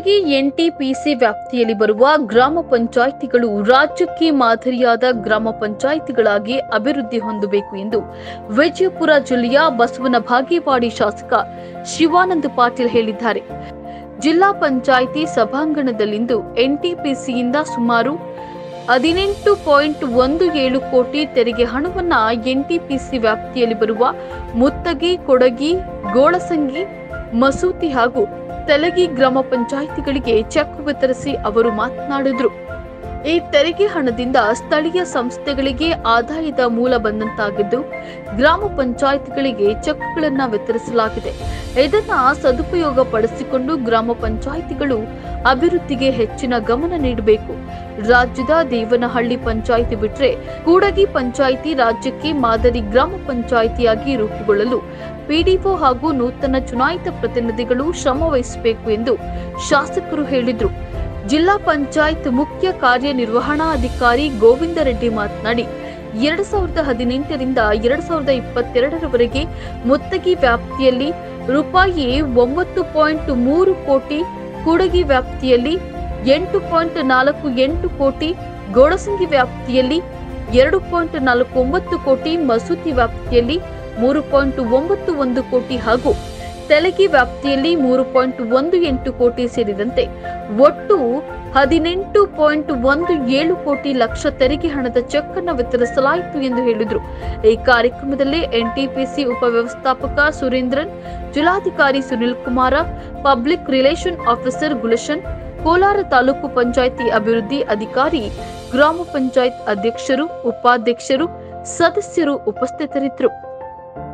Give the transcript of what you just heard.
ಮುತ್ತಗಿ NTPC ವ್ಯಾಪ್ತಿಯಲ್ಲಿ ಬರುವ ಗ್ರಾಮ ಪಂಚಾಯಿತಿಗಳು ರಾಜ್ಯಕ್ಕೆ ಮಾದರಿಯಾದ ಗ್ರಾಮ ಪಂಚಾಯಿತಿಗಳಾಗಿ ಅಭಿವೃದ್ಧಿ ಹೊಂದಬೇಕು ಎಂದು ವಿಜಯಪುರ ಜಿಲ್ಲೆಯ ಬಸವನ ಭಾಗೇವಾಡಿ ಶಾಸಕ ಶಿವಾನಂದ ಪಾಟೀಲ್ ಹೇಳಿದ್ದಾರೆ ಜಿಲ್ಲಾ ಪಂಚಾಯಿತಿ ಸಭಾಂಗಣದಲ್ಲಿಂದು ಎನ್ಟಿಪಿಸಿಯಿಂದ ಸುಮಾರು ಹದಿನೆಂಟು ಪಾಯಿಂಟ್ ಒಂದು ಏಳು ಕೋಟಿ ತೆರಿಗೆ ಹಣವನ್ನ ಎನ್ಟಿಪಿಸಿ ವ್ಯಾಪ್ತಿಯಲ್ಲಿ ಬರುವ ಮುತ್ತಗಿ ಕೊಡಗಿ ಗೋಳಸಂಗಿ ಮಸೂತಿ ಹಾಗೂ ತೆಲಗಿ ಗ್ರಾಮ ಪಂಚಾಯಿತಿಗಳಿಗೆ ಚೆಕ್ ವಿತರಿಸಿ ಅವರು ಮಾತನಾಡಿದ್ರು ಈ ತೆರಿಗೆ ಹಣದಿಂದ ಸ್ಥಳೀಯ ಸಂಸ್ಥೆಗಳಿಗೆ ಆದಾಯದ ಮೂಲ ಬಂದಂತಾಗಿದ್ದು ಗ್ರಾಮ ಪಂಚಾಯಿತಿಗಳಿಗೆ ಚೆಕ್ಗಳನ್ನ ವಿತರಿಸಲಾಗಿದೆ ಇದನ್ನ ಸದುಪಯೋಗ ಪಡಿಸಿಕೊಂಡು ಗ್ರಾಮ ಪಂಚಾಯಿತಿಗಳು ಅಭಿವೃದ್ಧಿಗೆ ಹೆಚ್ಚಿನ ಗಮನ ನೀಡಬೇಕು ರಾಜ್ಯದ ದೇವನಹಳ್ಳಿ ಪಂಚಾಯಿತಿ ಬಿಟ್ರೆ ಕೂಡಗಿ ಪಂಚಾಯಿತಿ ರಾಜ್ಯಕ್ಕೆ ಮಾದರಿ ಗ್ರಾಮ ಪಂಚಾಯಿತಿಯಾಗಿ ರೂಪುಗೊಳ್ಳಲು ಪಿಡಿಒ ಹಾಗೂ ನೂತನ ಚುನಾಯಿತ ಪ್ರತಿನಿಧಿಗಳು ಶ್ರಮ ವಹಿಸಬೇಕು ಎಂದು ಶಾಸಕರು ಹೇಳಿದ್ರು ಜಿಲ್ಲಾ ಪಂಚಾಯತ್ ಮುಖ್ಯ ಕಾರ್ಯನಿರ್ವಹಣಾಧಿಕಾರಿ ಗೋವಿಂದ ರೆಡ್ಡಿ ಮಾತನಾಡಿ ಎರಡ್ ಸಾವಿರದ ಹದಿನೆಂಟರಿಂದ ಎರಡ್ ಸಾವಿರದ ಇಪ್ಪತ್ತೆರಡರವರೆಗೆ ಮುತ್ತಗಿ ವ್ಯಾಪ್ತಿಯಲ್ಲಿ ರೂಪಾಯಿ ಒಂಬತ್ತು ಪಾಯಿಂಟ್ ಮೂರು ಕೋಟಿ ಕೂಡಗಿ ವ್ಯಾಪ್ತಿಯಲ್ಲಿ ಎಂಟು ಪಾಯಿಂಟ್ ನಾಲ್ಕು ಎಂಟು ಕೋಟಿ ಗೋಡಸಂಗಿ ವ್ಯಾಪ್ತಿಯಲ್ಲಿ ಎರಡು ಪಾಯಿಂಟ್ ನಾಲ್ಕು ಒಂಬತ್ತು ಕೋಟಿ ಮಸೂತಿ ವ್ಯಾಪ್ತಿಯಲ್ಲಿ ಮೂರು ಪಾಯಿಂಟ್ ಒಂಬತ್ತು ಒಂದು ಕೋಟಿ ಹಾಗೂ ತೆಲಗಿ ವ್ಯಾಪ್ತಿಯಲ್ಲಿ ಮೂರು ಪಾಯಿಂಟ್ ಒಂದು ಎಂಟು ಕೋಟಿ ಸೇರಿದಂತೆ ಒಟ್ಟು ಹದಿನೆಂಟು ಪಾಯಿಂಟ್ ಒಂದು ಏಳು ಕೋಟಿ ಲಕ್ಷ ತೆರಿಗೆ ಹಣದ ಚೆಕ್ ಅನ್ನು ವಿತರಿಸಲಾಯಿತು ಎಂದು ಹೇಳಿದರು ಈ ಕಾರ್ಯಕ್ರಮದಲ್ಲಿ ಎನ್ಟಿಪಿಸಿ ಉಪವ್ಯವಸ್ಥಾಪಕ ಸುರೇಂದ್ರನ್ ಜಿಲ್ಲಾಧಿಕಾರಿ Sunil Kumar public relation officer Gulshan Kolar taluk panchayat ಅಭಿವೃದ್ಧಿ ಅಧಿಕಾರಿ ಗ್ರಾಮ ಪಂಚಾಯತ್ ಅಧ್ಯಕ್ಷರು ಉಪಾಧ್ಯಕ್ಷರು ಸದಸ್ಯರು ಉಪಸ್ಥಿತರಿದ್ದರು